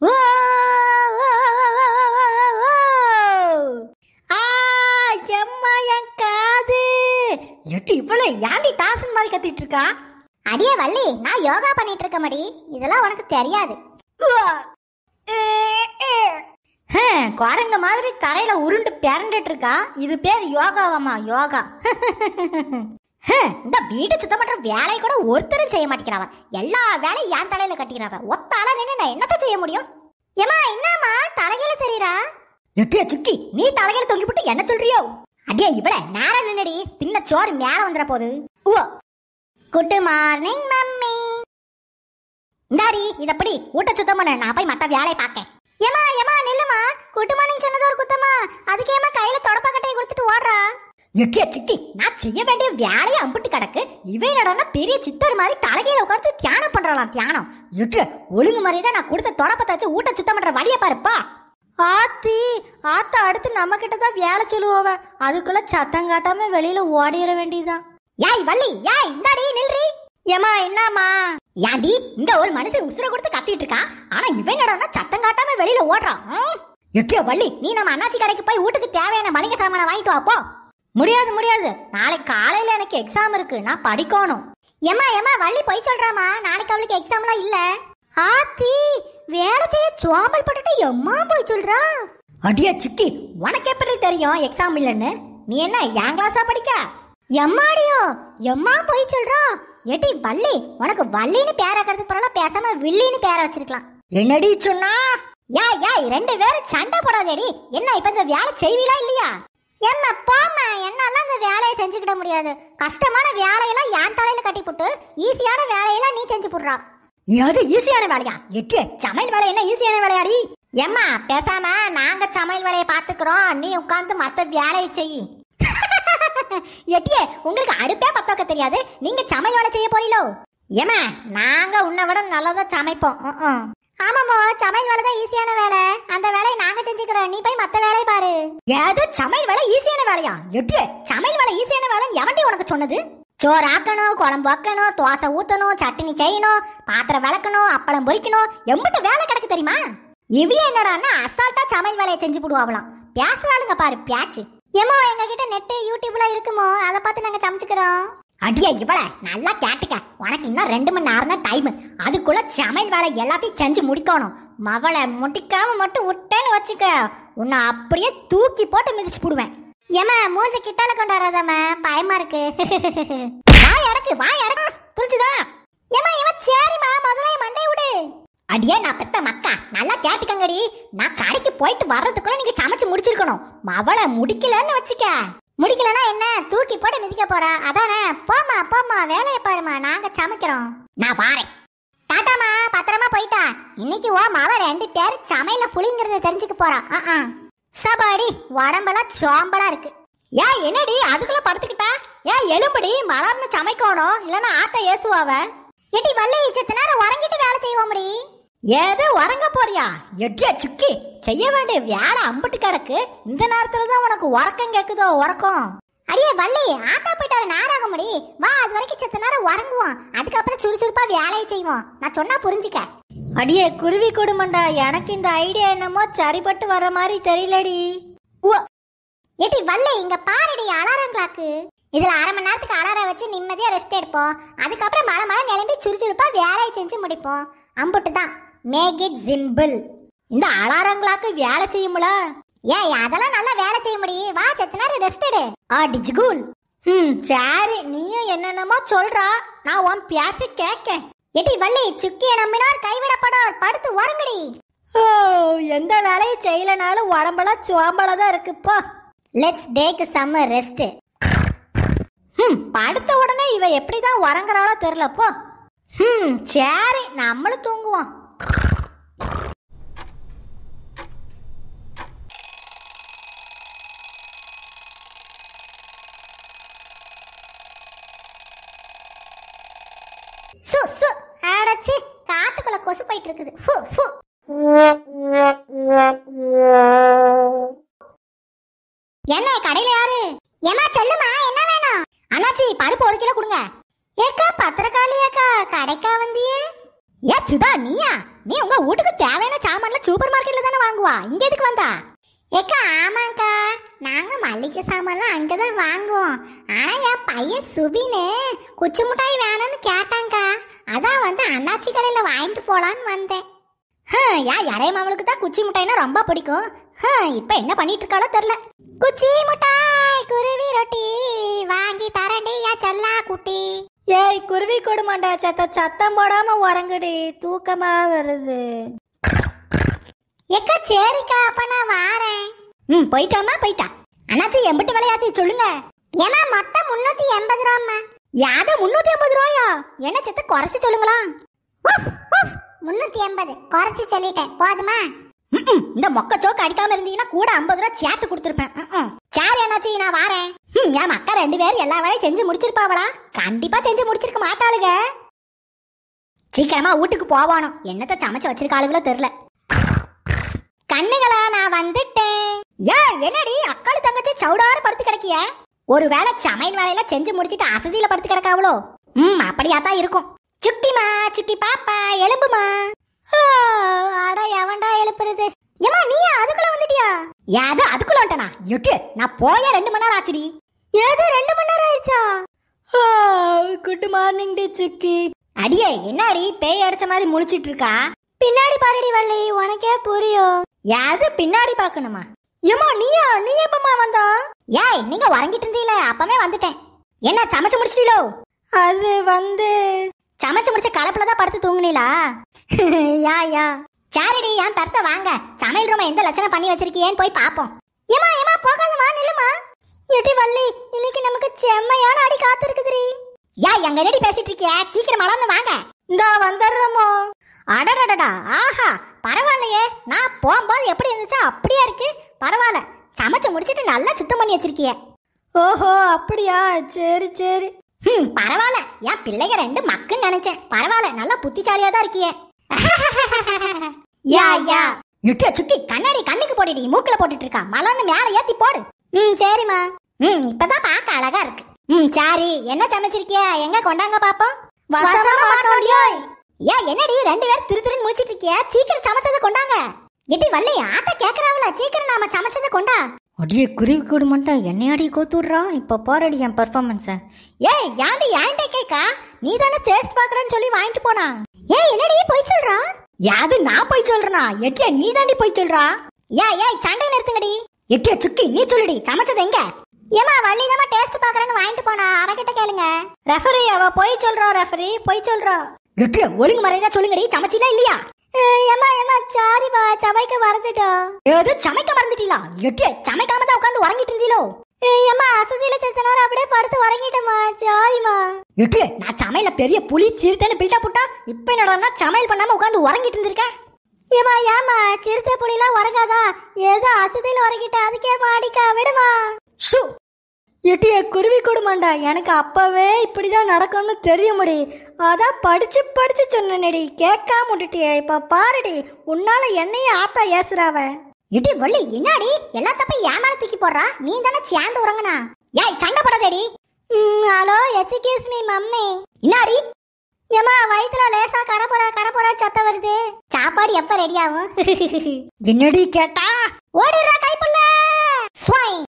ஓ, ஓ, ஓ, ஆ, எம்மா என் காது எட்டு இவ்வளவு ஏன்டி தாசன் மாதிரி கத்திட்டு இருக்கா அடியே வள்ளி நான் யோகா பண்ணிட்டு இருக்க மடி இதெல்லாம் உனக்கு தெரியாது ஹம், குரங்கு மாதிரி தரையில உருண்டு பிறண்டுட்டு இருக்கா இது பேர் யோகாவாமா யோகா ஹம், இந்த வீடு சுத்தம் பண்ற வேலையை கூட ஒருத்தரும் செய்ய மாட்டேங்கிறாவ எல்லா வேலையும் என் தலையில கட்டிக்கிறாவ ஒத்த ஆளா நின்று நான் என்னத்த செய்ய முடியும் ஏமா என்னம்மா தலைகீழ தெரியுறா எட்டியா சுக்கி நீ தலையில தொங்கி போட்டு என்ன சொல்றியோ அடியே இவள நேரம் நின்னடி தின்ன சோறு மேல வந்துட போகுது ஓ குட் மார்னிங் மம்மி இந்தாடி இதப்படி ஊட்ட சுத்தம் பண்ண நான் போய் மத்த வேலையை பார்க்கேன் ஏமா ஏமா நில்லுமா குட் மார்னிங் சொன்னது ஒரு குத்தமா அதுக்கு ஏமா கையில தொடப்பக்கட்டையை கொடுத்துட்டு ஓடுறா எட்டியா சித்தி நான் செய்ய வேண்டிய வேலையை அம்பிட்டு கிடக்கு இவை நடனா பெரிய சித்தர் மாதிரி தலைகையில உட்காந்து தியானம் பண்றலாம் தியானம் எட்டு ஒழுங்கு மாதிரி தான் நான் கொடுத்த தொடப்பத்தை வச்சு ஊட்ட சுத்தம் பண்ற வழியை பாருப்பா ஆத்தி ஆத்தா அடுத்து நம்ம கிட்ட தான் வேலை சொல்லுவோவ அதுக்குள்ள சத்தம் காட்டாம வெளியில ஓடிட வேண்டியதுதான் ஏய் வள்ளி ஏய் இந்தாடி நில்றி ஏமா என்னம்மா ஏண்டி இந்த ஒரு மனுஷன் உசுர கொடுத்து கத்திட்டு இருக்கான் ஆனா இவன் என்னடா சத்தம் காட்டாம வெளியில ஓடுறான் ம்? எட்டியா வள்ளி நீ நம்ம அண்ணாச்சி கடைக்கு போய் வீட்டுக்கு தேவையான மளிகை சாமானை வாங்கிட்டு வா போ முடியாது முடியாது நாளைக்கு காலையில எனக்கு எக்ஸாம் இருக்கு நான் படிக்கணும் ஏமா ஏமா வள்ளி போய் சொல்றாமா நாளைக்கு அவளுக்கு எக்ஸாம்லாம் இல்ல ஆத்தி வேலை செய்ய சோம்பல் பட்டுட்டு எம்மா போய் சொல்றா அடியா சிக்கி உனக்கு எப்படி தெரியும் எக்ஸாம் இல்லைன்னு நீ என்ன என் கிளாஸா படிக்க எம்மாடியோ எம்மா போய் சொல்றா ஏட்டி வள்ளி உனக்கு வள்ளின்னு பேராக்கிறதுக்கு பரவாயில்ல பேசாம வில்லின்னு பேர வச்சிருக்கலாம் என்னடி சொன்னா யா யா ரெண்டு பேரும் சண்டை போடாதேடி என்ன இப்ப இந்த வேலை செய்வீங்களா இல்லையா எம்மா போம்மா என்னால இந்த வேலையை செஞ்சுக்கிட முடியாது கஷ்டமான வேலையெல்லாம் என் தலையில கட்டி போட்டு ஈஸியான வேலையெல்லாம் நீ செஞ்சு போடுறா அது ஈஸியான வேலையா எட்டு சமையல் வேலை என்ன ஈஸியான வேலையாடி ஏம்மா பேசாம நாங்க சமையல் வேலையை பாத்துக்கிறோம் நீ உட்கார்ந்து மத்த வேலையை செய் எட்டியே உங்களுக்கு அடுப்பே பத்த வைக்க தெரியாது நீங்க சமையல் வேலை செய்ய போறீங்களோ ஏமா நாங்க உன்னை விட நல்லதா சமைப்போம் ம், ம். ஆமாமோ சமையல் வேலை தான் ஈஸியான வேலை அந்த வேலையை நாங்க செஞ்சுக்கிறோம் நீ போய் மத்த வேலையை பாரு ஏது சமையல் வேலை ஈஸியான வேலையா எட்டியே சமையல் வேலை ஈஸியான வேலை எவன்டி உனக்கு சொன்னது சோறு ஆக்கணும் குழம்பு வைக்கணும் தோசை ஊத்தணும் சட்னி செய்யணும் பாத்திரம் விளக்கணும் அப்பளம் பொரிக்கணும் எம்பிட்டு வேலை கிடக்கு தெரியுமா இவிய என்னடான்னா அசால்ட்டா சமையல் வேலையை செஞ்சு போடுவாங்களாம் பேசுறாளுங்க பாரு பேச்சு ஏமோ எங்க கிட்ட நெட்டு யூடியூப்ல இருக்குமோ அதை பார்த்து நாங்க சமைச்சுக்கிறோம் அடியா இவள நல்லா கேட்டுக்க உனக்கு இன்னும் ரெண்டு மணி நேரம் தான் டைம் அதுக்குள்ள சமையல் வேலை எல்லாத்தையும் செஞ்சு முடிக்கணும் மவளை முடிக்காம மட்டும் விட்டேன்னு வச்சுக்க உன்னை அப்படியே தூக்கி போட்டு மிதிச்சு போடுவேன் ஏமா மூஞ்ச கிட்டால கொண்டு வராதாம பயமா இருக்கு வாய் அடக்கு வாய் அடக்கு புரிஞ்சுதா ஏமா இவன் சரிம்மா முதல்ல மண்டை விடு அடியே நான் பெத்த மக்கா நல்லா கேட்டுக்கங்கடி நான் கடைக்கு போயிட்டு வர்றதுக்குள்ள நீங்க சமைச்சு முடிச்சிருக்கணும் மவளை முடிக்கலன்னு வச்சுக்க முடிக்கலனா என்ன தூக்கி போட்டு மிதிக்க போறா அதானே போம்மா போம்மா வேலையை பாருமா நாங்க சமைக்கிறோம் நான் பாறேன் டாட்டாமா பத்திரமா போயிட்டா இன்னைக்கு ஓ மவ ரெண்டு பேர் சமையல புளிங்கிறத தெரிஞ்சுக்க போறா ஆ, ஆ. சபாடி உடம்பெல்லாம் சோம்பலா இருக்கு ஏன் என்னடி அதுக்குள்ள படுத்துக்கிட்டா ஏன் எலும்படி மலர்ந்து சமைக்கணும் இல்லைன்னா ஆத்த ஏசுவாவ எட்டி வள்ளி செத்த நேரம் உறங்கிட்டு வேலை செய்வோம்டி ஏதோ உறங்க போறியா எட்டியா சுக்கி செய்ய வேண்டிய வேலை அம்பிட்டு கிடக்கு இந்த நேரத்துல தான் உனக்கு உறக்கம் கேக்குதோ உறக்கம் அடியே வள்ளி ஆத்தா போயிட்டாரு நேராக முடி வா அது வரைக்கும் செத்த நேரம் உறங்குவோம் அதுக்கப்புறம் சுறுசுறுப்பா வேலையை செய்வோம் நான் சொன்னா புரிஞ்சுக்க அடியே குருவி கொடுமண்டா எனக்கு இந்த ஐடியா என்னமோ சரிப்பட்டு வர மாதிரி தெரியலடி ஏட்டி வள்ளி இங்க பாருடி அலாரம் கிளாக்கு இதுல அரை மணி நேரத்துக்கு அலாரம் வச்சு நிம்மதியா ரெஸ்ட் எடுப்போம் அதுக்கப்புறம் மழை மழை நிலம்பி சுறுசுறுப்பா வேலையை செஞ்சு முடிப்போம் அம்புட்டு தான் மேக் இட் சிம்பிள் இந்த அலாரங்களாக்கு வேலை செய்யும்ல ஏய் அதெல்லாம் நல்லா வேலை செய்ய முடியும் வா செத்த நேரம் ரெஸ்ட் எடு ஆ டிஜிகூல் ம் சரி நீயும் என்னென்னமோ சொல்றா நான் உன் பேச்ச கேட்கேன் எட்டி வள்ளி சுக்கிய நம்பினார் கைவிடப்படார் படுத்து உறங்குடி ஓ எந்த வேலையும் செய்யலனாலும் உடம்பெல்லாம் சோம்பலா தான் இருக்குப்பா லெட்ஸ் டேக் சம் ரெஸ்ட் ம் படுத்த உடனே இவ எப்படிதான் உறங்குறாளோ தெரியலப்போ ம் சரி நம்மளும் தூங்குவோம் சு சு அடச்சி காத்துக்குள்ள கொசு போயிட்டு இருக்குது ஹு, ஹு. என்ன கடையில யாரு ஏம்மா சொல்லுமா என்ன வேணும் அண்ணாச்சி பருப்பு ஒரு கிலோ கொடுங்க ஏக்கா பத்திரக்காளியாக்கா கடைக்கா வந்தியே ஏ சுதா நீயா நீ உங்க வீட்டுக்கு தேவையான சாமான்லாம் சூப்பர் மார்க்கெட்ல தானே வாங்குவா இங்க எதுக்கு வந்தா ஏக்கா ஆமாக்கா நாங்க மல்லிகை சாமான்லாம் அங்கதான் வாங்குவோம் ஆனா என் பையன் சுபினு குச்சி மிட்டாய் வேணும்னு கேட்டாங்கக்கா அதான் வந்து அண்ணாச்சி கடையில வாங்கிட்டு போலான்னு வந்தேன் ஹம், யா இறைய மாவளுக்கு தான் குச்சி மிட்டாய்னா ரொம்ப பிடிக்கும் ஹம், இப்ப என்ன பண்ணிட்டு இருக்காளோ தெரியல குச்சி மிட்டாய் குருவி ரொட்டி வாங்கி தரண்டி யா செல்லா குட்டி ஏய் குருவி கொடுமாண்டா சத்த சத்தம் போடாம உறங்குடி தூக்கமா வருது ஏக்கா சரிக்கா அப்ப நான் வாரேன் ம் போயிட்டாமா போயிட்டா அண்ணாச்சி எம்பிட்டு விலையாச்சி சொல்லுங்க ஏமா மொத்தம் முன்னூத்தி எண்பது ரூபாம்மா யாது முன்னூத்தி ஐம்பது ரூபாயா என்ன செத்த குறைச்சு சொல்லுங்களா முன்னூத்தி எண்பது குறைச்சு சொல்லிட்டேன் போதுமா ம்ம். இந்த மொக்க சோக்கு அடிக்காம இருந்தீங்கன்னா கூட ஐம்பது ரூபா சேர்த்து கொடுத்துருப்பேன் ம்ம். சரி அண்ணாச்சி நான் வாரேன் ம், என் மக்கா ரெண்டு பேரும் எல்லா வேலையும் செஞ்சு முடிச்சிருப்பாவளா கண்டிப்பா செஞ்சு முடிச்சிருக்க மாட்டாளுங்க சீக்கிரமா வீட்டுக்கு போவானோ என்னத்த சமைச்சு வச்சிருக்காளுகளோ தெரியல கண்ணுகளா நான் வந்துட்டேன் ஏ என்னடி அக்காளு தங்கச்சி சவுடார படுத்து கிடக்கிய ஒரு வேளை சமையல் வேலையில செஞ்சு முடிச்சிட்டு அசதியில படுத்து கிடக்காவளோ ம் அப்படியா தான் இருக்கும் சுட்டிமா சுட்டி பாப்பா எலும்புமா ஆ, அட எவன்டா எழுப்புறது ஏமா நீயா அதுக்குள்ள வந்துட்டியா ஏது அதுக்குள்ள வந்துட்டனா எட்டு நான் போய ரெண்டு மணி நேரம் ஆச்சுடி ஏது ரெண்டு மணி நேரம் ஆயிடுச்சா குட் மார்னிங் டி சுக்கி அடியே என்னடி பேய் அடிச்ச மாதிரி முழிச்சிட்டு இருக்கா பின்னாடி பாருடி வள்ளி உனக்கே புரியும் யாரு பின்னாடி பார்க்கணுமா ஏமா நீயா நீ எப்பமா வந்தா ஏய் நீங்க உறங்கிட்டு இருந்தீல அப்பவே வந்துட்டேன் என்ன சமைச்சு முடிச்சிட்டீலோ அது வந்து சமைச்சு முடிச்ச கலப்புல தான் படுத்து தூங்குனீங்களா யா யா சாரிடி என் தரத்த வாங்க சமையல் ரூம் எந்த லட்சணம் பண்ணி வச்சிருக்கியேன்னு போய் பாப்போம் ஏமா ஏமா போகாதமா நில்லுமா எட்டி வள்ளி இன்னைக்கு நமக்கு செம்மையான அடி காத்து இருக்குதுரி யா எங்க என்னடி பேசிட்டு இருக்கிய சீக்கிரம் மலர்ந்து வாங்க இந்தா வந்துடுறோமோ அடடடடா ஆஹா பரவாயில்லையே நான் போகும்போது எப்படி இருந்துச்சோ அப்படியே இருக்கு பரவாயில்ல சமைச்சு முடிச்சிட்டு நல்லா சுத்தம் பண்ணி வச்சிருக்கிய ஓஹோ அப்படியா சரி சரி ம் பரவாயில்ல என் பிள்ளைங்க ரெண்டு மக்குன்னு நினைச்சேன் பரவாயில்ல நல்லா புத்திசாலியா தான் இருக்கியே யா யா எட்டியா சுக்கி கண்ணாடி கண்ணுக்கு போட்டுடி மூக்குல போட்டுட்டு இருக்கா மலர்னு மேல ஏத்தி போடு ம் சரிம்மா ம் இப்பதான் பார்க்க அழகா இருக்கு ம் சரி என்ன சமைச்சிருக்கியா எங்க கொண்டாங்க பாப்போம் வசமா மாட்டோடியோய் ஏ என்னடி ரெண்டு பேரும் திரு திருன்னு முடிச்சிட்டு இருக்கியா சீக்கிரம் சமைச்சதை கொண்டாங்க எட்டி வள்ளி ஆத்த கேக்குறாவல சீக்கிரம் நாம சமைச்சதை கொண்டா அடியே குருவி கூடு மட்டும் என்னையாடி கோத்துடுறா இப்ப போறடி என் பர்ஃபார்மன்ஸ ஏய் யாண்டி ஏன்டே கேக்கா நீ தானே டேஸ்ட் பாக்குறேன்னு சொல்லி வாங்கிட்டு போனா ஏய் என்னடி போய் சொல்றா யாது நான் போய் சொல்றனா எட்டியா நீ தாண்டி போய் சொல்றா ஏய் ஏய் சண்டை நிறுத்துங்கடி எட்டியா சுக்கி நீ சொல்லுடி சமைச்சது எங்க ஏமா வள்ளி தான் டேஸ்ட் பாக்குறேன்னு வாங்கிட்டு போனா அவகிட்ட கேளுங்க ரெஃபரி அவ போய் சொல்றா ரெஃபரி போய் சொல்றா எட்டியா ஒழுங்கு மறையதா சொல்லுங்கடி சமைச்சினா இல்லையா ஏமா ஏமா சாரிப்பா சமைக்க மறந்துட்டோம் ஏதோ சமைக்க மறந்துட்டீங்களா எட்டியா சமைக்காம தான் உட்காந்து உறங்கிட்டு இருந்தீங்களோ ஏமா அசதியில செத்த நேரம் அப்படியே படுத்து உறங்கிட்டேமா சாரிமா எட்டியா நான் சமையல பெரிய புலி சிறுத்தைன்னு பில்டா புட்டா இப்ப என்னடா சமையல் பண்ணாம உட்காந்து உறங்கிட்டு இருந்திருக்கேன் ஏமா ஏமா சிறுத்தை புலிலாம் உறங்காதா ஏதோ அசதியில உறங்கிட்ட அதுக்கே மாடிக்கா விடுமா ஷூ எட்டிய குருவி கொடுமாண்டா எனக்கு அப்பவே இப்படிதான் நடக்கும்னு தெரிய முடி அதான் படிச்சு படிச்சு சொன்னேடி கேட்காம விட்டுட்டியே இப்ப பாருடி உன்னால என்னையே ஆத்தா ஏசுறாவ இடி வள்ளி என்னாடி எல்லா தப்பையும் ஏமால தூக்கி போடுறா நீ தானே சேர்ந்து உறங்குனா ஏய் சண்டை போடாதேடி ஹலோ எக்ஸ்கியூஸ் மீ மம்மி இன்னாரி ஏமா வயித்துல லேசா கரப்புற கரப்புற சத்தம் வருது சாப்பாடு எப்ப ரெடி ஆகும் என்னடி கேட்டா ஓடிடுறா கைப்புள்ள ஸ்வை